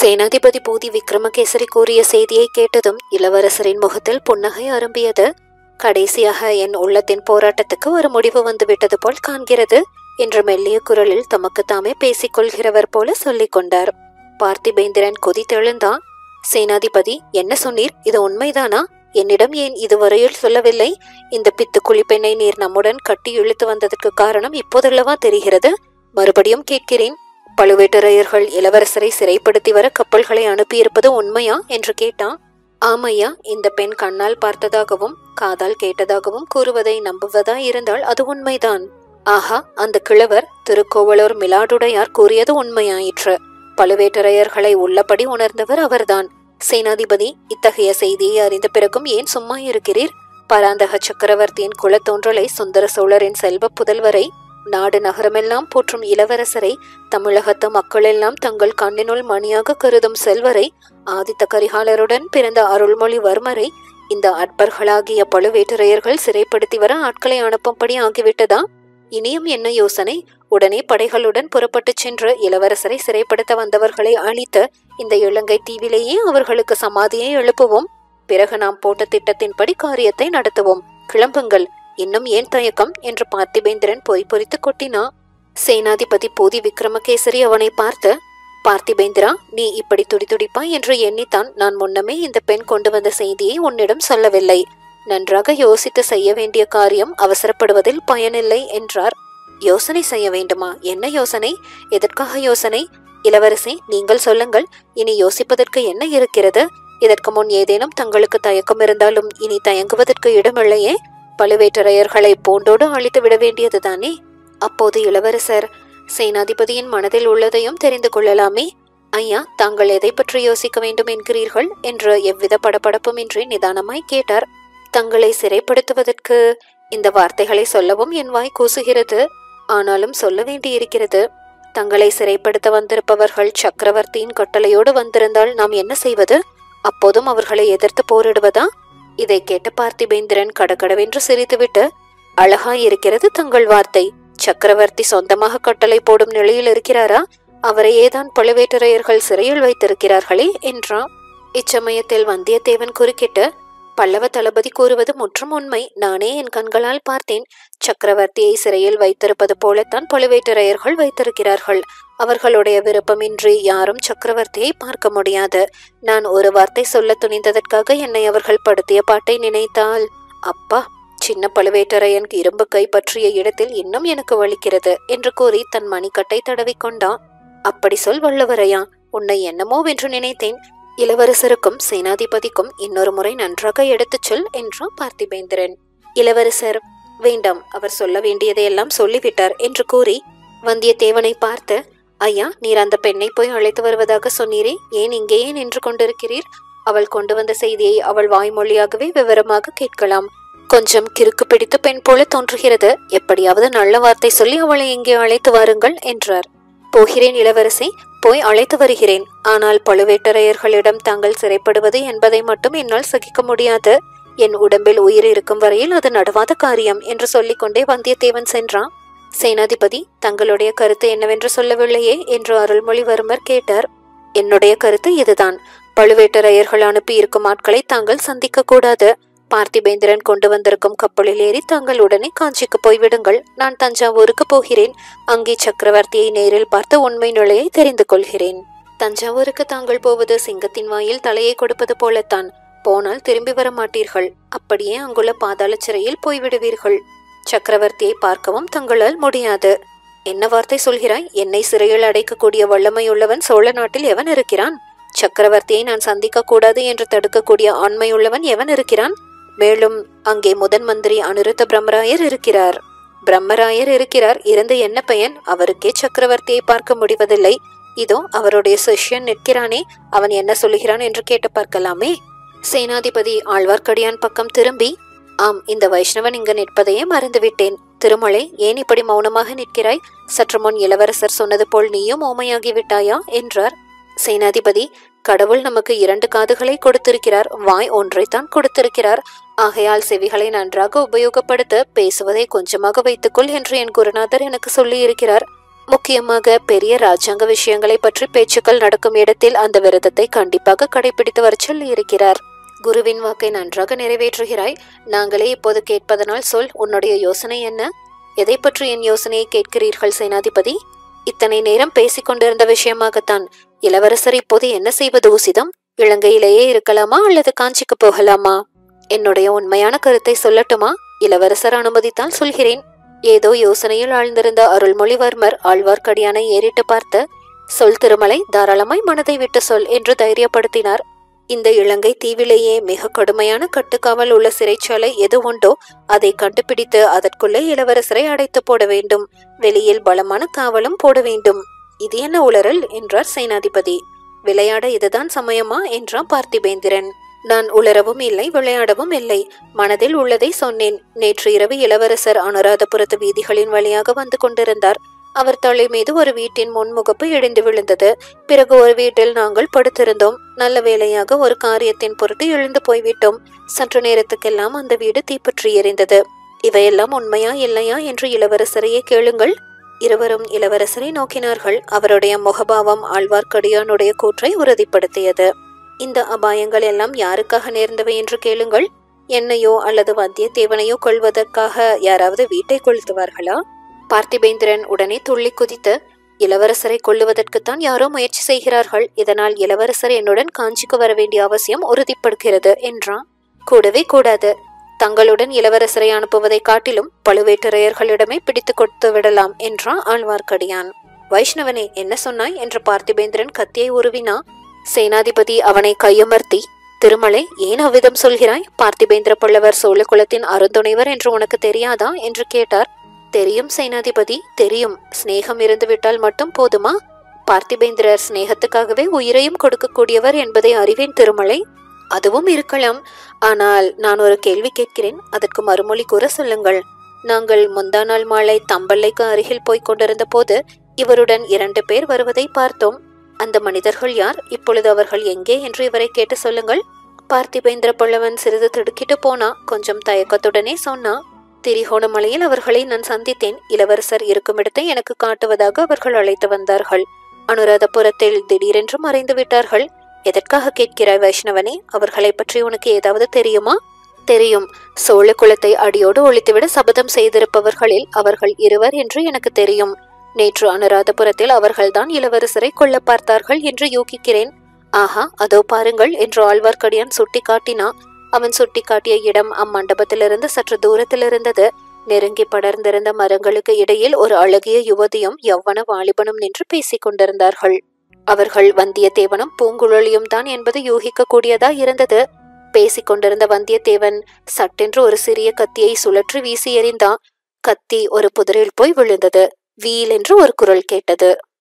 சேனாதிபதி பூதி விக்ரமகேசரி கூறிய செய்தியை கேட்டதும் இளவரசரின் முகத்தில் புன்னகை அரும்பியது கடைசியாக என் உள்ளத்தின் போராட்டத்துக்கு ஒரு முடிவு வந்துவிட்டது போல் காண்கிறது என்று மெல்லிய குரலில் தமக்கு தாமே பேசிக்கொள்கிறவர் போல சொல்லிக் கொண்டார் பார்த்திபேந்திரன் கொதித்தெழுந்தான் சேனாதிபதி என்ன சொன்னீர் இது உண்மைதானா என்னிடம் ஏன் இதுவரையில் சொல்லவில்லை இந்த பித்துக்குழி பெண்ணை நீர் நம்முடன் கட்டி இழுத்து வந்ததற்கு காரணம் இப்போதல்லவா தெரிகிறது மறுபடியும் கேட்கிறேன் பழுவேட்டரையர்கள் இளவரசரை சிறைப்படுத்தி வர கப்பல்களை அனுப்பியிருப்பது உண்மையா என்று கேட்டான் ஆமையா இந்த பெண் கண்ணால் பார்த்ததாகவும் காதால் கேட்டதாகவும் கூறுவதை நம்புவதா இருந்தால் அது உண்மைதான் ஆஹா அந்த கிழவர் திருக்கோவலூர் மிலாடுடையார் கூறியது உண்மையாயிற்று பழுவேட்டரையர்களை உள்ளபடி உணர்ந்தவர் அவர்தான் சேனாதிபதி இத்தகைய செய்தியை அறிந்த பிறகும் ஏன் சும்மா இருக்கிறீர் பராந்தக சக்கரவர்த்தியின் குலத்தோன்றலை சுந்தர சோழரின் செல்வ புதல்வரை நாடு நகரமெல்லாம் போற்றும் இளவரசரை தமிழகத்து மக்களெல்லாம் தங்கள் கண்ணினுள் மணியாக கருதும் செல்வரை ஆதித்த கரிகாலருடன் பிறந்த அருள்மொழிவர்மரை இந்த அற்பர்களாகிய பழுவேட்டரையர்கள் சிறைப்படுத்தி வர ஆட்களை அனுப்பும்படி ஆகிவிட்டதா இனியும் என்ன யோசனை உடனே படைகளுடன் புறப்பட்டுச் சென்று இளவரசரை சிறைப்படுத்த வந்தவர்களை அழித்து இந்த இலங்கை தீவிலேயே அவர்களுக்கு சமாதியை எழுப்புவோம் பிறகு நாம் போட்ட திட்டத்தின்படி காரியத்தை நடத்துவோம் கிளம்புங்கள் இன்னும் ஏன் தயக்கம் என்று பார்த்திபேந்திரன் பொய் பொறித்து கொட்டினா சேனாதிபதி போதி விக்ரமகேசரி அவனை பார்த்து பார்த்திபேந்திரா நீ இப்படி துடிதுடிப்பாய் என்று எண்ணித்தான் நான் முன்னமே இந்த பெண் கொண்டு வந்த செய்தியை உன்னிடம் சொல்லவில்லை நன்றாக யோசித்து செய்ய வேண்டிய காரியம் அவசரப்படுவதில் பயனில்லை என்றார் யோசனை செய்ய வேண்டுமா என்ன யோசனை எதற்காக யோசனை இளவரசி நீங்கள் சொல்லுங்கள் இனி யோசிப்பதற்கு என்ன இருக்கிறது இதற்கு முன் ஏதேனும் தங்களுக்கு தயக்கம் இருந்தாலும் இனி தயங்குவதற்கு இடமில்லையே பழுவேட்டரையர்களை பூண்டோடு அழித்து விட வேண்டியதுதானே அப்போது இளவரசர் சேனாதிபதியின் மனதில் உள்ளதையும் தெரிந்து கொள்ளலாமே ஐயா தாங்கள் எதை பற்றி யோசிக்க வேண்டும் என்கிறீர்கள் என்று எவ்வித படபடப்புமின்றி நிதானமாய் கேட்டார் தங்களை சிறைப்படுத்துவதற்கு இந்த வார்த்தைகளை சொல்லவும் என் வாய் கூசுகிறது ஆனாலும் சொல்ல வேண்டியிருக்கிறது தங்களை சிறைப்படுத்த வந்திருப்பவர்கள் சக்கரவர்த்தியின் கட்டளையோடு வந்திருந்தால் நாம் என்ன செய்வது அப்போதும் அவர்களை எதிர்த்து போரிடுவதா இதை கேட்ட பார்த்திபேந்திரன் கடகடவென்று சிரித்துவிட்டு அழகாய் இருக்கிறது தங்கள் வார்த்தை சக்கரவர்த்தி சொந்தமாக கட்டளை போடும் நிலையில் இருக்கிறாரா அவரையே தான் பழுவேட்டரையர்கள் சிறையில் வைத்திருக்கிறார்களே என்றான் இச்சமயத்தில் வந்தியத்தேவன் குறுக்கிட்டு பல்லவ தளபதி கூறுவது முற்றும் உண்மை நானே என் கண்களால் பார்த்தேன் சக்கரவர்த்தியை சிறையில் வைத்திருப்பது போலத்தான் பழுவேட்டரையர்கள் வைத்திருக்கிறார்கள் அவர்களுடைய விருப்பமின்றி யாரும் சக்கரவர்த்தியை பார்க்க முடியாது நான் ஒரு வார்த்தை சொல்ல துணிந்ததற்காக என்னை அவர்கள் படுத்திய பாட்டை நினைத்தால் அப்பா சின்ன பழுவேட்டரையன் இரும்பு கை பற்றிய இடத்தில் இன்னும் எனக்கு வலிக்கிறது என்று கூறி தன் மணிக்கட்டை தடவிக்கொண்டான் அப்படி சொல் வல்லவரையா உன்னை என்னமோ வென்று நினைத்தேன் இளவரசருக்கும் சேனாதிபதிக்கும் இன்னொரு முறை நன்றாக எடுத்துச் சொல் என்றான் பார்த்திபேந்திரன் இளவரசர் வேண்டாம் அவர் சொல்ல வேண்டியதையெல்லாம் சொல்லிவிட்டார் என்று கூறி வந்தியத்தேவனை பார்த்து ஐயா நீர் அந்த பெண்ணை போய் அழைத்து வருவதாக சொன்னீரே ஏன் இங்கேயே நின்று கொண்டிருக்கிறீர் அவள் கொண்டு வந்த செய்தியை அவள் வாய்மொழியாகவே விவரமாக கேட்கலாம் கொஞ்சம் கிறுக்கு பிடித்த பெண் போல தோன்றுகிறது எப்படியாவது நல்ல வார்த்தை சொல்லி அவளை இங்கே அழைத்து வாருங்கள் என்றார் போகிறேன் இளவரசி போய் அழைத்து வருகிறேன் ஆனால் பழுவேட்டரையர்களிடம் தாங்கள் சிறைப்படுவது என்பதை மட்டும் என்னால் சகிக்க முடியாது என் உடம்பில் உயிர் இருக்கும் வரையில் அது நடவாத காரியம் என்று சொல்லிக்கொண்டே வந்தியத்தேவன் சென்றான் சேனாதிபதி தங்களுடைய கருத்து என்னவென்று சொல்லவில்லையே என்று அருள்மொழிவர்மர் கேட்டார் என்னுடைய கருத்து இதுதான் பழுவேட்டரையர்கள் அனுப்பி இருக்கும் ஆட்களை தாங்கள் சந்திக்க கூடாது பார்த்திபேந்திரன் கொண்டு வந்திருக்கும் கப்பலில் ஏறி தாங்கள் உடனே காஞ்சிக்கு போய்விடுங்கள் நான் தஞ்சாவூருக்கு போகிறேன் அங்கே சக்கரவர்த்தியை நேரில் பார்த்து உண்மை நிலையை தெரிந்து கொள்கிறேன் தஞ்சாவூருக்கு தாங்கள் போவது சிங்கத்தின் வாயில் தலையை கொடுப்பது போலத்தான் போனால் திரும்பி வர மாட்டீர்கள் அப்படியே அங்குள்ள பாதாள சிறையில் போய்விடுவீர்கள் சக்கரவர்த்தியை பார்க்கவும் தங்களால் முடியாது என்ன வார்த்தை சொல்கிறாய் என்னை சிறையில் அடைக்கக்கூடிய வல்லமையுள்ளவன் சோழ நாட்டில் எவன் இருக்கிறான் சக்கரவர்த்தியை நான் சந்திக்க கூடாது என்று தடுக்கக்கூடிய ஆண்மையுள்ளவன் எவன் இருக்கிறான் மேலும் அங்கே முதன் மந்திரி அனிருத்த பிரம்மராயர் இருக்கிறார் பிரம்மராயர் இருக்கிறார் இருந்து என்ன பயன் அவருக்கே சக்கரவர்த்தியை பார்க்க முடிவதில்லை இதோ அவருடைய சிஷ்யன் நிற்கிறானே அவன் என்ன சொல்லுகிறான் என்று கேட்டு பார்க்கலாமே சேனாதிபதி ஆழ்வார்க்கடியான் பக்கம் திரும்பி ஆம் இந்த வைஷ்ணவன் இங்கு நிற்பதையே மறந்துவிட்டேன் திருமலை ஏன் இப்படி மௌனமாக நிற்கிறாய் சற்று முன் இளவரசர் சொன்னது போல் நீயும் ஓமையாகி விட்டாயா என்றார் சேனாதிபதி கடவுள் நமக்கு இரண்டு காதுகளை கொடுத்திருக்கிறார் வாய் ஒன்றைத்தான் கொடுத்திருக்கிறார் ஆகையால் செவிகளை நன்றாக உபயோகப்படுத்த பேசுவதை கொஞ்சமாக வைத்துக்கொள் என்று என் குருநாதர் எனக்கு சொல்லி இருக்கிறார் முக்கியமாக பெரிய ராஜாங்க விஷயங்களை பற்றி பேச்சுக்கள் நடக்கும் இடத்தில் அந்த விரதத்தை கண்டிப்பாக கடைபிடித்து வர சொல்லி இருக்கிறார் குருவின் வாக்கை நன்றாக நிறைவேற்றுகிறாய் நாங்களே இப்போது கேட்பதனால் சொல் உன்னுடைய யோசனை என்ன எதை பற்றி என் யோசனையை கேட்கிறீர்கள் சேனாதிபதி இத்தனை நேரம் பேசிக் கொண்டிருந்த விஷயமாகத்தான் இளவரசர் இப்போது என்ன செய்வது உசிதம் இலங்கையிலேயே இருக்கலாமா அல்லது காஞ்சிக்கு போகலாமா என்னுடைய உண்மையான கருத்தை சொல்லட்டுமா இளவரசர் அனுமதித்தால் சொல்கிறேன் ஏதோ யோசனையில் ஆழ்ந்திருந்த அருள்மொழிவர்மர் ஆழ்வார்க்கடியானை ஏறிட்டு பார்த்து சொல் திருமலை தாராளமாய் மனதை விட்டு சொல் என்று தைரியப்படுத்தினார் இந்த இலங்கை தீவிலேயே மிக கடுமையான கட்டுக்காவல் உள்ள சிறைச்சாலை எது உண்டோ அதை கண்டுபிடித்து அதற்குள்ளே இளவரசரை அடைத்து போட வேண்டும் வெளியில் பலமான காவலும் போட வேண்டும் இது என்ன உளறல் என்றார் சேனாதிபதி விளையாட இதுதான் சமயமா என்றான் பார்த்திபேந்திரன் நான் உளரவும் இல்லை விளையாடவும் இல்லை மனதில் உள்ளதை சொன்னேன் நேற்று இரவு இளவரசர் அனுராதபுரத்து வீதிகளின் வழியாக வந்து கொண்டிருந்தார் அவர் தலை மீது ஒரு வீட்டின் முன்முகப்பு இடிந்து விழுந்தது பிறகு ஒரு வீட்டில் நாங்கள் படுத்திருந்தோம் நல்ல வேளையாக ஒரு காரியத்தின் பொருட்டு எழுந்து போய்விட்டோம் சற்று நேரத்துக்கெல்லாம் அந்த வீடு தீப்பற்றி எரிந்தது இவையெல்லாம் உண்மையா இல்லையா என்று இளவரசரையே கேளுங்கள் இருவரும் இளவரசரை நோக்கினார்கள் அவருடைய முகபாவம் ஆழ்வார்க்கடியானுடைய கூற்றை உறுதிப்படுத்தியது இந்த அபாயங்கள் எல்லாம் யாருக்காக நேர்ந்தவை என்று கேளுங்கள் என்னையோ அல்லது வந்தியத்தேவனையோ கொள்வதற்காக யாராவது வீட்டை கொளுத்துவார்களா பார்த்திபேந்திரன் உடனே துள்ளி குதித்து இளவரசரை கொல்லுவதற்குத்தான் யாரோ முயற்சி செய்கிறார்கள் இதனால் இளவரசர் என்னுடன் காஞ்சிக்கு வர வேண்டிய அவசியம் உறுதிப்படுகிறது என்றான் கூடவே கூடாது தங்களுடன் இளவரசரை அனுப்புவதை காட்டிலும் பழுவேட்டரையர்களிடமே பிடித்து கொடுத்து விடலாம் என்றான் ஆழ்வார்க்கடியான் வைஷ்ணவனே என்ன சொன்னாய் என்று பார்த்திபேந்திரன் கத்தியை உருவினா சேனாதிபதி அவனை கையமர்த்தி திருமலை ஏன் அவ்விதம் சொல்கிறாய் பார்த்திபேந்திர பல்லவர் சோழகுலத்தின் அருந்துணைவர் என்று உனக்கு தெரியாதா என்று கேட்டார் தெரியும் சேனாதிபதி தெரியும் சிநேகம் இருந்துவிட்டால் மட்டும் போதுமா பார்த்திபேந்திரர் சிநேகத்துக்காகவே உயிரையும் கொடுக்கக்கூடியவர் என்பதை அறிவேன் திருமலை அதுவும் இருக்கலாம் ஆனால் நான் ஒரு கேள்வி கேட்கிறேன் அதற்கு மறுமொழி கூற சொல்லுங்கள் நாங்கள் முந்தா நாள் மாலை தம்பல்லைக்கு அருகில் போய்க் கொண்டிருந்த போது இவருடன் இரண்டு பேர் வருவதை பார்த்தோம் அந்த மனிதர்கள் யார் இப்பொழுது அவர்கள் எங்கே என்று இவரை கேட்டு சொல்லுங்கள் பார்த்திபேந்திர பல்லவன் சிறிது திடுக்கிட்டு போனா கொஞ்சம் தயக்கத்துடனே சொன்னா திரிகோணமலையில் அவர்களை நான் சந்தித்தேன் இளவரசர் இருக்கும் இடத்தை எனக்கு காட்டுவதாக அவர்கள் அழைத்து வந்தார்கள் அனுராதபுரத்தில் திடீரென்று மறைந்து விட்டார்கள் எதற்காக கேட்கிறாய் வைஷ்ணவனே அவர்களை பற்றி உனக்கு ஏதாவது தெரியுமா தெரியும் சோழ குலத்தை அடியோடு ஒழித்துவிட சபதம் செய்திருப்பவர்களில் அவர்கள் இருவர் என்று எனக்கு தெரியும் நேற்று அனுராதபுரத்தில் அவர்கள்தான் இளவரசரை கொல்ல பார்த்தார்கள் என்று யூகிக்கிறேன் ஆஹா அதோ பாருங்கள் என்று ஆழ்வார்க்கடியான் சுட்டி காட்டினா அவன் சுட்டிக்காட்டிய இடம் அம்மண்டபத்திலிருந்து சற்று தூரத்தில் இருந்தது நெருங்கி படர்ந்திருந்த மரங்களுக்கு இடையில் ஒரு அழகிய யுவதியும் யவ்வன வாலிபனும் நின்று பேசிக் கொண்டிருந்தார்கள் அவர்கள் வந்தியத்தேவனும் பூங்குழலியும் தான் என்பது யூகிக்க கூடியதா இருந்தது பேசிக் கொண்டிருந்த வந்தியத்தேவன் சட்டென்று ஒரு சிறிய கத்தியை சுழற்றி வீசி எறிந்தான் கத்தி ஒரு புதரில் போய் விழுந்தது வீல் என்று ஒரு குரல் கேட்டது